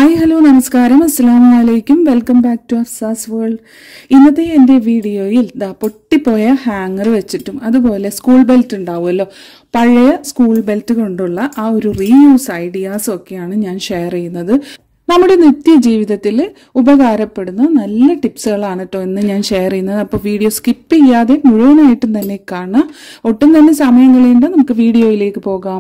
Hi hello നമസ്കാരം അസ്സാം വലൈക്കും welcome back to Afsa's world ഇന്നത്തെ എൻ്റെ വീഡിയോയിൽ ദാ പൊട്ടിപ്പോയ ഹാങ്ങർ വെച്ചിട്ടും അതുപോലെ സ്കൂൾ ബെൽറ്റ് ഉണ്ടാവുമല്ലോ പഴയ സ്കൂൾ ബെൽറ്റ് കൊണ്ടുള്ള ആ ഒരു റീയൂസ് ഐഡിയാസും ഒക്കെയാണ് ഞാൻ ഷെയർ ചെയ്യുന്നത് നമ്മുടെ നിത്യജീവിതത്തിൽ ഉപകാരപ്പെടുന്ന നല്ല ടിപ്സുകളാണ് കേട്ടോ ഇന്ന് ഞാൻ ഷെയർ ചെയ്യുന്നത് അപ്പോൾ വീഡിയോ സ്കിപ്പ് ചെയ്യാതെ മുഴുവനായിട്ടും തന്നെ കാണാം ഒട്ടും തന്നെ സമയം കളയേണ്ട നമുക്ക് വീഡിയോയിലേക്ക് പോകാം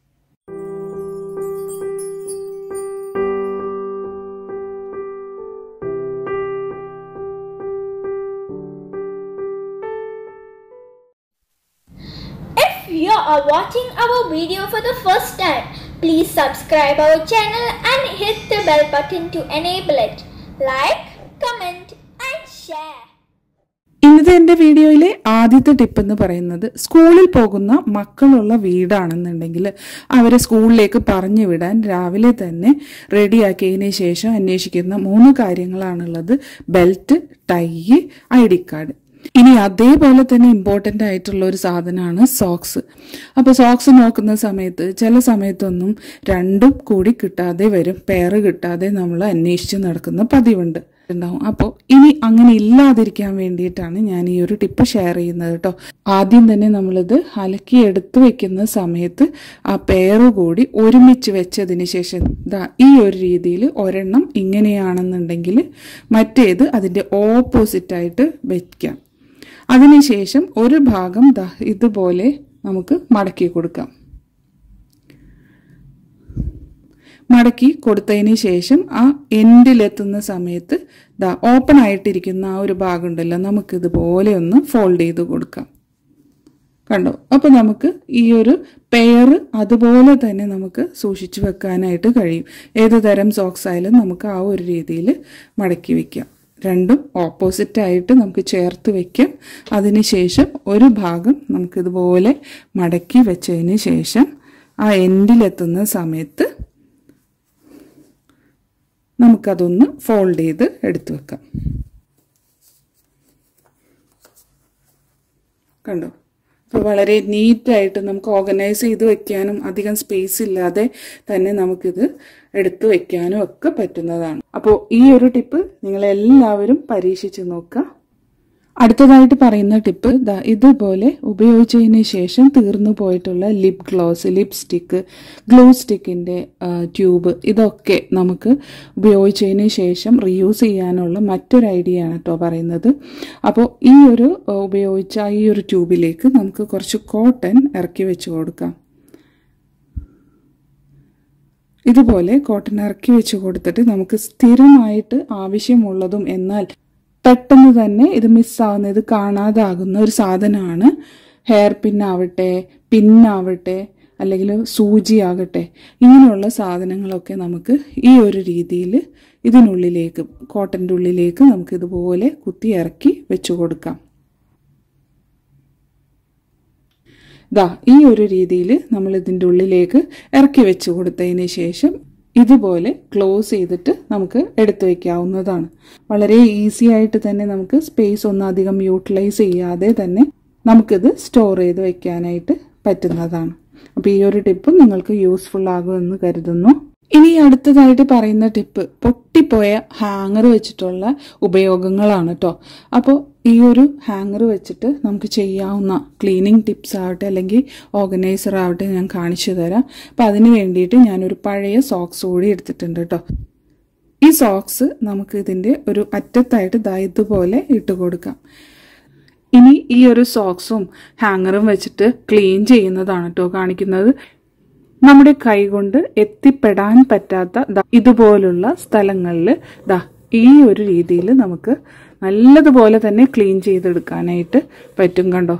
If you are watching our video for the first time, please subscribe our channel and hit the bell button to enable it. Like, comment and share. ഇന്നത്തെ എൻ്റെ വീഡിയോയിലെ ആദ്യത്തെ ടിപ്പ് എന്ന് പറയുന്നത് സ്കൂളിൽ പോകുന്ന മക്കളുള്ള വീടാണെന്നുണ്ടെങ്കിൽ അവരെ സ്കൂളിലേക്ക് പറഞ്ഞു വിടാൻ രാവിലെ തന്നെ റെഡിയാക്കിയതിന് ശേഷം അന്വേഷിക്കുന്ന മൂന്ന് കാര്യങ്ങളാണുള്ളത് belt tie I D card ഇനി അതേപോലെ തന്നെ ഇമ്പോർട്ടൻ്റ് ആയിട്ടുള്ള ഒരു സാധനമാണ് സോക്സ് അപ്പോൾ സോക്സ് നോക്കുന്ന സമയത്ത് ചില സമയത്തൊന്നും രണ്ടും കൂടി കിട്ടാതെ വരും പെയർ കിട്ടാതെ നമ്മൾ അന്വേഷിച്ച് നടക്കുന്ന പതിവുണ്ട് ഉണ്ടാവും അപ്പോൾ ഇനി അങ്ങനെ ഇല്ലാതിരിക്കാൻ വേണ്ടിയിട്ടാണ് ഞാൻ ഈ ഒരു ടിപ്പ് ഷെയർ ചെയ്യുന്നത് കേട്ടോ ആദ്യം തന്നെ നമ്മളിത് അലക്കി എടുത്തു വെക്കുന്ന സമയത്ത് ആ പെയറ് കൂടി ഒരുമിച്ച് വെച്ചതിന് ശേഷം ദാ ഈ ഒരു രീതിയിൽ ഒരെണ്ണം ഇങ്ങനെയാണെന്നുണ്ടെങ്കിൽ മറ്റേത് അതിൻ്റെ ഓപ്പോസിറ്റായിട്ട് വെക്കാം അതിനുശേഷം ഒരു ഭാഗം ദാ ഇതുപോലെ നമുക്ക് മടക്കി കൊടുക്കാം മടക്കി കൊടുത്തതിന് ശേഷം ആ എൻഡിലെത്തുന്ന സമയത്ത് ദാ ഓപ്പൺ ആയിട്ടിരിക്കുന്ന ആ ഒരു ഭാഗം ഉണ്ടല്ലോ നമുക്കിതുപോലെ ഒന്ന് ഫോൾഡ് ചെയ്ത് കൊടുക്കാം കണ്ടോ അപ്പോൾ നമുക്ക് ഈ ഒരു പെയർ അതുപോലെ തന്നെ നമുക്ക് സൂക്ഷിച്ചു വെക്കാനായിട്ട് കഴിയും ഏത് തരം സോക്സ് ആയാലും നമുക്ക് ആ ഒരു രീതിയിൽ മടക്കി വെക്കാം രണ്ടും ഓപ്പോസിറ്റ് ആയിട്ട് നമുക്ക് ചേർത്ത് വെക്കാം അതിനുശേഷം ഒരു ഭാഗം നമുക്കിതുപോലെ മടക്കി വെച്ചതിന് ശേഷം ആ എൻഡിലെത്തുന്ന സമയത്ത് നമുക്കതൊന്ന് ഫോൾഡ് ചെയ്ത് എടുത്തു വെക്കാം കണ്ടോ അപ്പോൾ വളരെ നീറ്റായിട്ട് നമുക്ക് ഓർഗനൈസ് ചെയ്ത് വെക്കാനും അധികം സ്പേസ് ഇല്ലാതെ തന്നെ നമുക്കിത് എടുത്തു വെക്കാനും ഒക്കെ പറ്റുന്നതാണ് അപ്പോൾ ഈ ഒരു ടിപ്പ് നിങ്ങൾ എല്ലാവരും പരീക്ഷിച്ച് നോക്കുക അടുത്തതായിട്ട് പറയുന്ന ടിപ്പ് ദാ ഇതുപോലെ ഉപയോഗിച്ചതിന് ശേഷം തീർന്നു പോയിട്ടുള്ള ലിപ് ഗ്ലോസ് ലിപ്സ്റ്റിക്ക് ഗ്ലൂ സ്റ്റിക്കിൻ്റെ ട്യൂബ് ഇതൊക്കെ നമുക്ക് ഉപയോഗിച്ചതിന് ശേഷം റീയൂസ് ചെയ്യാനുള്ള മറ്റൊരു ഐഡിയ ആണ് കേട്ടോ പറയുന്നത് അപ്പോൾ ഈ ഒരു ഉപയോഗിച്ച ഈ ഒരു ട്യൂബിലേക്ക് നമുക്ക് കുറച്ച് കോട്ടൺ ഇറക്കി വെച്ച് കൊടുക്കാം ഇതുപോലെ കോട്ടൺ ഇറക്കി വെച്ച് കൊടുത്തിട്ട് നമുക്ക് സ്ഥിരമായിട്ട് ആവശ്യമുള്ളതും എന്നാൽ പെട്ടെന്ന് തന്നെ ഇത് മിസ്സാവുന്ന ഇത് കാണാതാകുന്ന ഒരു സാധനമാണ് ഹെയർ പിന്നാവട്ടെ പിന്നാവട്ടെ അല്ലെങ്കിൽ സൂചി ആകട്ടെ ഇങ്ങനെയുള്ള സാധനങ്ങളൊക്കെ നമുക്ക് ഈ ഒരു രീതിയിൽ ഇതിനുള്ളിലേക്ക് കോട്ടൻ്റെ ഉള്ളിലേക്ക് നമുക്ക് ഇതുപോലെ കുത്തി ഇറക്കി വെച്ചു കൊടുക്കാം ദാ ഈ ഒരു രീതിയിൽ നമ്മൾ ഇതിൻ്റെ ഉള്ളിലേക്ക് ഇറക്കി വെച്ച് കൊടുത്തതിന് ശേഷം ഇതുപോലെ ക്ലോസ് ചെയ്തിട്ട് നമുക്ക് എടുത്തു വയ്ക്കാവുന്നതാണ് വളരെ ഈസി ആയിട്ട് തന്നെ നമുക്ക് സ്പേസ് ഒന്നും അധികം യൂട്ടിലൈസ് ചെയ്യാതെ തന്നെ നമുക്കിത് സ്റ്റോർ ചെയ്ത് വെക്കാനായിട്ട് പറ്റുന്നതാണ് അപ്പോൾ ഈ ഒരു ടിപ്പ് നിങ്ങൾക്ക് യൂസ്ഫുൾ ആകുമെന്ന് കരുതുന്നു ഇനി അടുത്തതായിട്ട് പറയുന്ന ടിപ്പ് പൊട്ടിപ്പോയ ഹാങ്ങർ വെച്ചിട്ടുള്ള ഉപയോഗങ്ങളാണ് കേട്ടോ അപ്പോൾ ഈ ഒരു ഹാങ്ങർ വെച്ചിട്ട് നമുക്ക് ചെയ്യാവുന്ന ക്ലീനിങ് ടിപ്സ് ആവട്ടെ അല്ലെങ്കിൽ ഓർഗനൈസർ ആവട്ടെ ഞാൻ കാണിച്ചു തരാം അപ്പം അതിന് വേണ്ടിയിട്ട് ഞാനൊരു പഴയ സോക്സ് കൂടി എടുത്തിട്ടുണ്ട് കേട്ടോ ഈ സോക്സ് നമുക്ക് ഇതിൻ്റെ ഒരു അറ്റത്തായിട്ട് ദാ ഇതുപോലെ ഇട്ട് കൊടുക്കാം ഇനി ഈ ഒരു സോക്സും ഹാങ്ങറും വെച്ചിട്ട് ക്ലീൻ ചെയ്യുന്നതാണ് കേട്ടോ കാണിക്കുന്നത് നമ്മുടെ കൈകൊണ്ട് എത്തിപ്പെടാൻ പറ്റാത്ത ഇതുപോലുള്ള സ്ഥലങ്ങളിൽ ദാ ഈ ഒരു രീതിയിൽ നമുക്ക് നല്ലതുപോലെ തന്നെ ക്ലീൻ ചെയ്തെടുക്കാനായിട്ട് പറ്റും കണ്ടോ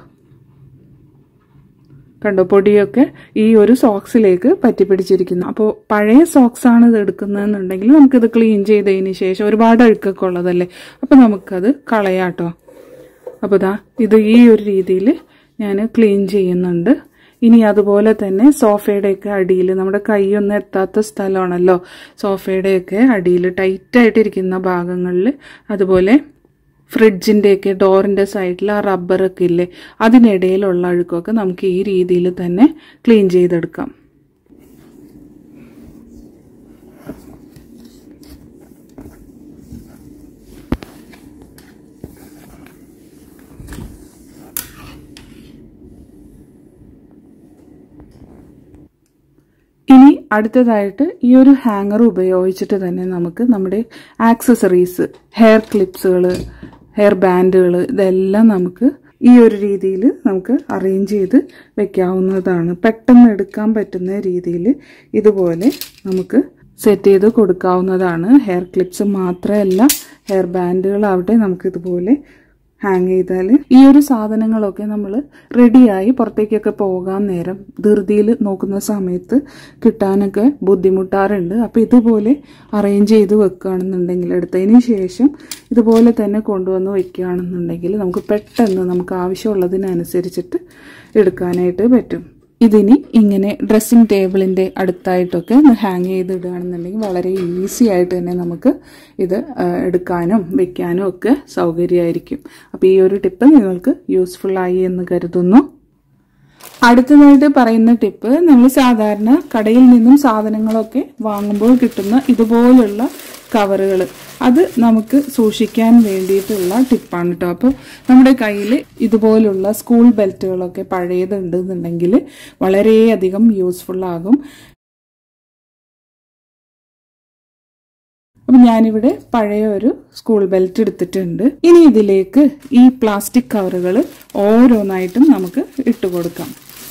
കണ്ടോ പൊടിയൊക്കെ ഈ ഒരു സോക്സിലേക്ക് പറ്റിപ്പിടിച്ചിരിക്കുന്നു അപ്പോൾ പഴയ സോക്സ് ആണ് ഇത് എടുക്കുന്നതെന്നുണ്ടെങ്കിൽ നമുക്കിത് ക്ലീൻ ചെയ്തതിന് ശേഷം ഒരുപാട് അഴുക്കൊക്കെ ഉള്ളതല്ലേ അപ്പോൾ നമുക്കത് കളയാട്ടോ അപ്പോൾ ഇതാ ഇത് ഈ ഒരു രീതിയിൽ ഞാൻ ക്ലീൻ ചെയ്യുന്നുണ്ട് ഇനി അതുപോലെ തന്നെ സോഫയുടെയൊക്കെ അടിയിൽ നമ്മുടെ കൈയൊന്നും എത്താത്ത സ്ഥലമാണല്ലോ സോഫയുടെയൊക്കെ അടിയിൽ ടൈറ്റായിട്ടിരിക്കുന്ന ഭാഗങ്ങളിൽ അതുപോലെ ഫ്രിഡ്ജിൻ്റെയൊക്കെ ഡോറിൻ്റെ സൈഡിൽ ആ റബ്ബറൊക്കെ ഇല്ലേ അതിനിടയിലുള്ള അഴുക്കൊക്കെ നമുക്ക് ഈ രീതിയിൽ തന്നെ ക്ലീൻ ചെയ്തെടുക്കാം അടുത്തതായിട്ട് ഈ ഒരു ഹാങ്ങർ ഉപയോഗിച്ചിട്ട് തന്നെ നമുക്ക് നമ്മുടെ ആക്സസറീസ് ഹെയർ ക്ലിപ്സുകൾ ഹെയർ ബാൻഡുകൾ ഇതെല്ലാം നമുക്ക് ഈ ഒരു രീതിയിൽ നമുക്ക് അറേഞ്ച് ചെയ്ത് വെക്കാവുന്നതാണ് പെട്ടെന്ന് എടുക്കാൻ പറ്റുന്ന രീതിയിൽ ഇതുപോലെ നമുക്ക് സെറ്റ് ചെയ്ത് കൊടുക്കാവുന്നതാണ് ഹെയർ ക്ലിപ്സ് മാത്രമല്ല ഹെയർ ബാൻഡുകളാവട്ടെ നമുക്ക് ഇതുപോലെ ഹാങ് ചെയ്താൽ ഈ ഒരു സാധനങ്ങളൊക്കെ നമ്മൾ റെഡിയായി പുറത്തേക്കൊക്കെ പോകാൻ നേരം ധൃതിയിൽ നോക്കുന്ന സമയത്ത് കിട്ടാനൊക്കെ ബുദ്ധിമുട്ടാറുണ്ട് അപ്പോൾ ഇതുപോലെ അറേഞ്ച് ചെയ്ത് വെക്കുകയാണെന്നുണ്ടെങ്കിൽ എടുത്തതിന് ശേഷം ഇതുപോലെ തന്നെ കൊണ്ടുവന്ന് വെക്കുകയാണെന്നുണ്ടെങ്കിൽ നമുക്ക് പെട്ടെന്ന് നമുക്ക് ആവശ്യമുള്ളതിനനുസരിച്ചിട്ട് എടുക്കാനായിട്ട് പറ്റും ഇതിനി ഇങ്ങനെ ഡ്രസ്സിംഗ് ടേബിളിൻ്റെ അടുത്തായിട്ടൊക്കെ ഒന്ന് ഹാങ് ചെയ്തിടുകയാണെന്നുണ്ടെങ്കിൽ വളരെ ഈസി ആയിട്ട് തന്നെ നമുക്ക് ഇത് എടുക്കാനും വെക്കാനും ഒക്കെ സൗകര്യമായിരിക്കും അപ്പോൾ ഈ ഒരു ടിപ്പ് നിങ്ങൾക്ക് യൂസ്ഫുൾ ആയി എന്ന് കരുതുന്നു അടുത്തതായിട്ട് പറയുന്ന ടിപ്പ് നമ്മൾ സാധാരണ കടയിൽ നിന്നും സാധനങ്ങളൊക്കെ വാങ്ങുമ്പോൾ കിട്ടുന്ന ഇതുപോലുള്ള കവറുകൾ അത് നമുക്ക് സൂക്ഷിക്കാൻ വേണ്ടിയിട്ടുള്ള ടിപ്പാണ് കേട്ടോ അപ്പോൾ നമ്മുടെ കയ്യിൽ ഇതുപോലുള്ള സ്കൂൾ ബെൽറ്റുകളൊക്കെ പഴയതുണ്ടെന്നുണ്ടെങ്കിൽ വളരെയധികം യൂസ്ഫുൾ ആകും അപ്പം ഞാനിവിടെ പഴയ ഒരു സ്കൂൾ ബെൽറ്റ് എടുത്തിട്ടുണ്ട് ഇനി ഇതിലേക്ക് ഈ പ്ലാസ്റ്റിക് കവറുകൾ ഓരോന്നായിട്ടും നമുക്ക് ഇട്ട് കൊടുക്കാം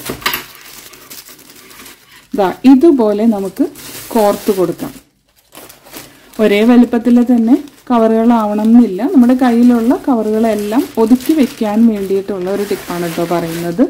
ദാ ഇതുപോലെ നമുക്ക് കോർത്ത് കൊടുക്കാം ഒരേ വലിപ്പത്തിൽ തന്നെ കവറുകളാവണം എന്നില്ല നമ്മുടെ കയ്യിലുള്ള കവറുകളെല്ലാം ഒതുക്കി വെക്കാൻ വേണ്ടിയിട്ടുള്ള ഒരു ടിപ്പാണ് കേട്ടോ പറയുന്നത്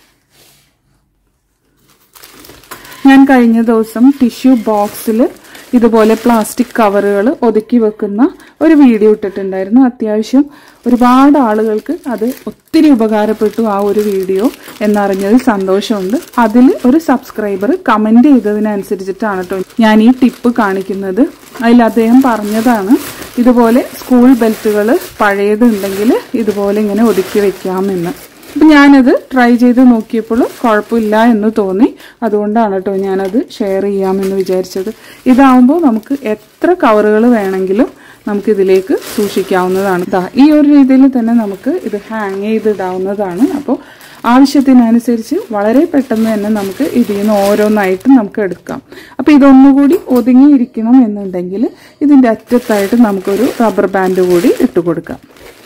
ഞാൻ കഴിഞ്ഞ ദിവസം ടിഷ്യൂ ബോക്സിൽ ഇതുപോലെ പ്ലാസ്റ്റിക് കവറുകൾ ഒതുക്കി വെക്കുന്ന ഒരു വീഡിയോ ഇട്ടിട്ടുണ്ടായിരുന്നു അത്യാവശ്യം ഒരുപാട് ആളുകൾക്ക് അത് ഒത്തിരി ഉപകാരപ്പെട്ടു ആ ഒരു വീഡിയോ എന്നറിഞ്ഞതിൽ സന്തോഷമുണ്ട് അതിൽ ഒരു സബ്സ്ക്രൈബർ കമന്റ് ചെയ്തതിനനുസരിച്ചിട്ടാണ് കേട്ടോ ഞാൻ ഈ ടിപ്പ് കാണിക്കുന്നത് അതിൽ അദ്ദേഹം പറഞ്ഞതാണ് ഇതുപോലെ സ്കൂൾ ബെൽറ്റുകൾ പഴയതുണ്ടെങ്കിൽ ഇതുപോലെ ഇങ്ങനെ ഒതുക്കി വെക്കാമെന്ന് അപ്പം ഞാനത് ട്രൈ ചെയ്ത് നോക്കിയപ്പോൾ കുഴപ്പമില്ല എന്ന് തോന്നി അതുകൊണ്ടാണ് കേട്ടോ ഞാനത് ഷെയർ ചെയ്യാമെന്ന് വിചാരിച്ചത് ഇതാവുമ്പോൾ നമുക്ക് എത്ര കവറുകൾ വേണമെങ്കിലും നമുക്ക് ഇതിലേക്ക് സൂക്ഷിക്കാവുന്നതാണ് ദാ ഈ ഒരു രീതിയിൽ തന്നെ നമുക്ക് ഇത് ഹാങ് ചെയ്തിടാവുന്നതാണ് അപ്പോൾ ആവശ്യത്തിനനുസരിച്ച് വളരെ പെട്ടെന്ന് തന്നെ നമുക്ക് ഇതിൽ നിന്ന് ഓരോന്നായിട്ട് നമുക്ക് എടുക്കാം അപ്പോൾ ഇതൊന്നുകൂടി ഒതുങ്ങിയിരിക്കണം എന്നുണ്ടെങ്കിൽ ഇതിൻ്റെ അറ്റത്തായിട്ട് നമുക്കൊരു റബ്ബർ ബാൻഡ് കൂടി ഇട്ട് കൊടുക്കാം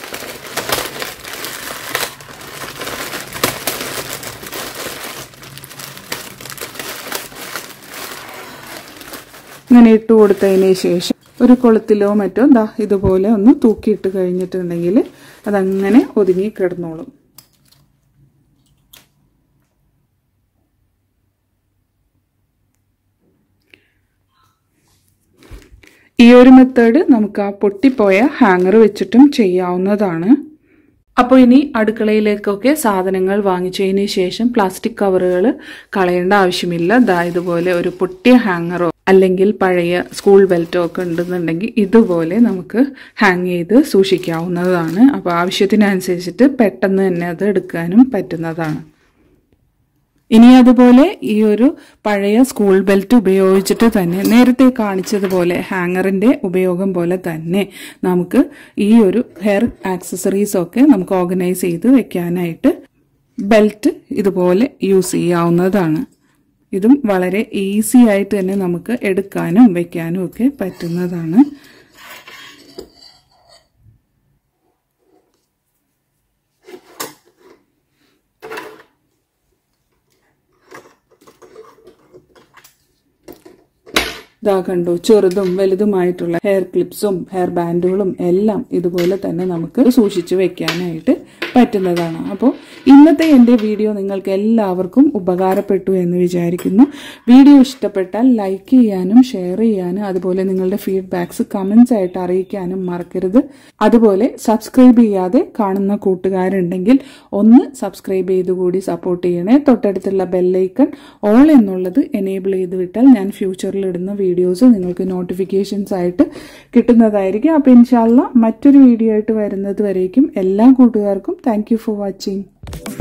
ഇങ്ങനെ ഇട്ട് കൊടുത്തതിന് ശേഷം ഒരു കൊളുത്തിലോ മറ്റോ ദാ ഇതുപോലെ ഒന്ന് തൂക്കിയിട്ട് കഴിഞ്ഞിട്ടുണ്ടെങ്കിൽ അതങ്ങനെ ഒതുങ്ങി കിടന്നോളും ഈ ഒരു മെത്തേഡ് നമുക്ക് ആ പൊട്ടിപ്പോയ ഹാങ്ങർ വെച്ചിട്ടും ചെയ്യാവുന്നതാണ് അപ്പോൾ ഇനി അടുക്കളയിലേക്കൊക്കെ സാധനങ്ങൾ വാങ്ങിച്ചതിന് ശേഷം പ്ലാസ്റ്റിക് കവറുകൾ കളയേണ്ട ആവശ്യമില്ല ദാ ഇതുപോലെ ഒരു പൊട്ടിയ ഹാങ്ങറോ അല്ലെങ്കിൽ പഴയ സ്കൂൾ ബെൽറ്റോ ഒക്കെ ഉണ്ടെന്നുണ്ടെങ്കിൽ ഇതുപോലെ നമുക്ക് ഹാങ് ചെയ്ത് സൂക്ഷിക്കാവുന്നതാണ് അപ്പോൾ ആവശ്യത്തിനനുസരിച്ചിട്ട് പെട്ടെന്ന് തന്നെ അത് എടുക്കാനും പറ്റുന്നതാണ് ഇനി അതുപോലെ ഈ ഒരു പഴയ സ്കൂൾ ബെൽറ്റ് ഉപയോഗിച്ചിട്ട് തന്നെ നേരത്തെ കാണിച്ചതുപോലെ ഹാങ്ങറിന്റെ ഉപയോഗം പോലെ തന്നെ നമുക്ക് ഈ ഒരു ഹെയർ ആക്സസറീസ് ഒക്കെ നമുക്ക് ഓർഗനൈസ് ചെയ്ത് വെക്കാനായിട്ട് ബെൽറ്റ് ഇതുപോലെ യൂസ് ചെയ്യാവുന്നതാണ് ഇതും വളരെ ഈസി ആയിട്ട് തന്നെ നമുക്ക് എടുക്കാനും വെക്കാനും ഒക്കെ പറ്റുന്നതാണ് ഇതാ കണ്ടു ചെറുതും വലുതുമായിട്ടുള്ള ഹെയർ ക്ലിപ്സും ഹെയർ ബാൻഡുകളും എല്ലാം ഇതുപോലെ തന്നെ നമുക്ക് സൂക്ഷിച്ചു വെക്കാനായിട്ട് പറ്റുന്നതാണ് അപ്പോൾ ഇന്നത്തെ എൻ്റെ വീഡിയോ നിങ്ങൾക്ക് എല്ലാവർക്കും ഉപകാരപ്പെട്ടു എന്ന് വിചാരിക്കുന്നു വീഡിയോ ഇഷ്ടപ്പെട്ടാൽ ലൈക്ക് ചെയ്യാനും ഷെയർ ചെയ്യാനും അതുപോലെ നിങ്ങളുടെ ഫീഡ്ബാക്സ് കമൻസ് ആയിട്ട് അറിയിക്കാനും മറക്കരുത് അതുപോലെ സബ്സ്ക്രൈബ് ചെയ്യാതെ കാണുന്ന കൂട്ടുകാരുണ്ടെങ്കിൽ ഒന്ന് സബ്സ്ക്രൈബ് ചെയ്ത് കൂടി സപ്പോർട്ട് ചെയ്യണേ തൊട്ടടുത്തുള്ള ബെല്ലൈക്കൺ ഓൾ എന്നുള്ളത് എനേബിൾ ചെയ്ത് വിട്ടാൽ ഞാൻ ഫ്യൂച്ചറിൽ ഇടുന്ന വീഡിയോസ് നിങ്ങൾക്ക് നോട്ടിഫിക്കേഷൻസ് ആയിട്ട് കിട്ടുന്നതായിരിക്കും അപ്പോൾ ഇൻഷാല്ല മറ്റൊരു വീഡിയോ ആയിട്ട് വരുന്നത് വരേക്കും എല്ലാ കൂട്ടുകാർക്കും താങ്ക് ഫോർ വാച്ചിങ്